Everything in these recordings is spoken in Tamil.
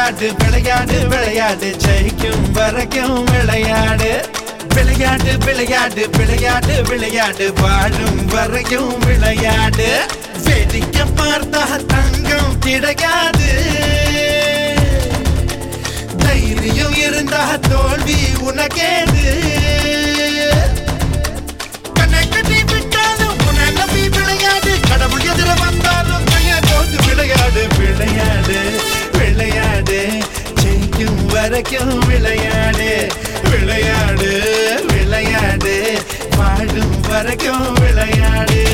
விளையாடு விளையாடு விளையாடு ஜெயிக்கும் வரைக்கும் விளையாடு விளையாடு விளையாடு விளையாடு விளையாடு வாழும் வரைக்கும் விளையாடு வேடிக்கை பார்த்தா தங்கம் கிடைக்காது தைரியம் இருந்தா தோல்வி உனக்கேது கண்ணை கட்டி விட்டாலும் உன்னை நம்பி விளையாடு கடவுள் எதிர வந்தாலும் கையை கோந்து விளையாடு விளையாடு விளையாடு ஜெயிக்கும் வரைக்கும் விளையாடு விளையாடு விளையாடு வாழும் வரைக்கும் விளையாடு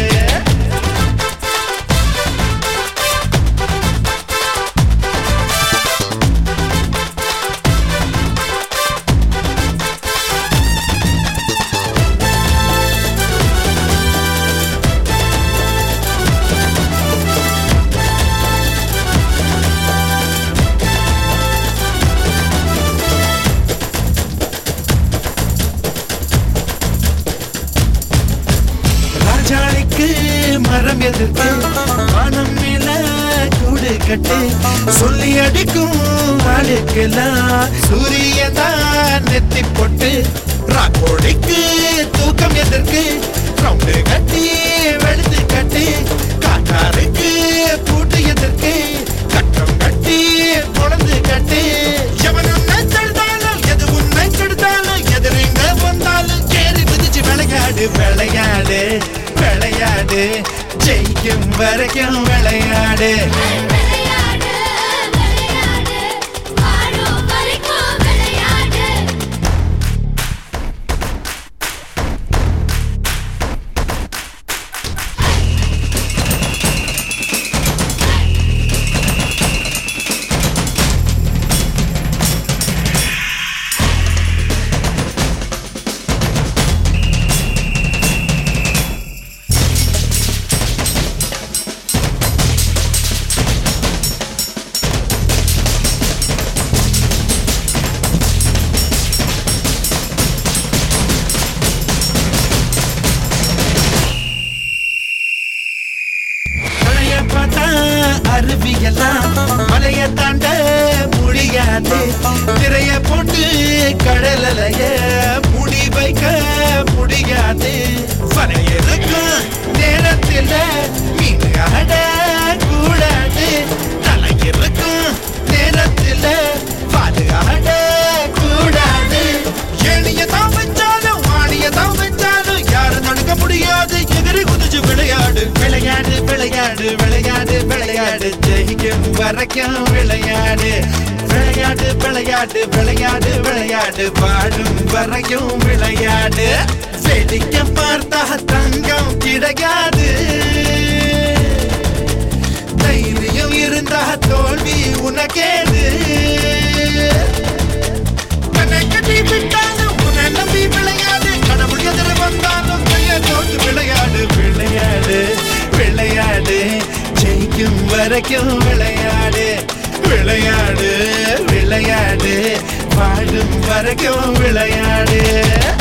ராஜாளிக்கு மரம் எதிர்த்து வானம் மேல கூடு கட்டு சொல்லி அடிக்கும் ஆளுக்கெல்லாம் சூரியன் தான் நெத்தி போட்டு ராக்கோடிக்கு தூக்கம் எதற்கு ரவுண்டு கட்டி வெளுத்து கட்டி காட்டாருக்கு பூட்டு எதற்கு கட்டம் கட்டி குழந்து கட்டி எவன் உன்னை தடுத்தாலும் எது உன்னை கெடுத்தாலும் எதிரிங்க வந்தாலும் கேறி மிதிச்சு விளையாடு விளையாடு விளையாடு ஜெயிக்கும் வரைக்கும் விளையாடு விளையாடு விளையாடு வாழும் வரைக்கும் விளையாடு மலைய பார்த்தா அருவியெல்லாம் மலைய தாண்ட முடியாது திரைய போட்டு கடலைய முடி வைக்க முடியாது வரையறுக்கும் நேரத்தில் மீன் ஆட கூடாது தலையிருக்கும் நேரத்தில் பாடு ஆட கூடாது ஏணிய தான் வச்சாலும் வாணிய தான் வச்சாலும் யாரும் தடுக்க முடியாது எதிரி குதிச்சு விளையாடு விளையாடு விளையாடு விளையாடு விளையாடு ஜெயிக்கும் வரைக்கும் விளையாடு விளையாடு விளையாடு விளையாடு விளையாடு வாழும் வரைக்கும் விளையாடு வேடிக்கை பார்த்தா தங்கம் கிடைக்காது தைரியம் இருந்தா தோல்வி உனக்கேது கண்ணை கட்டி விட்டாலும் உன்னை நம்பி விளையாடு கடவுள் எதிர வந்தாலும் கையை கோத்து விளையாடு விளையாடு விளையாடு ஜெயிக்கும் வரைக்கும் விளையாடு விளையாடு விளையாடு வாழும் வரைக்கும் விளையாடு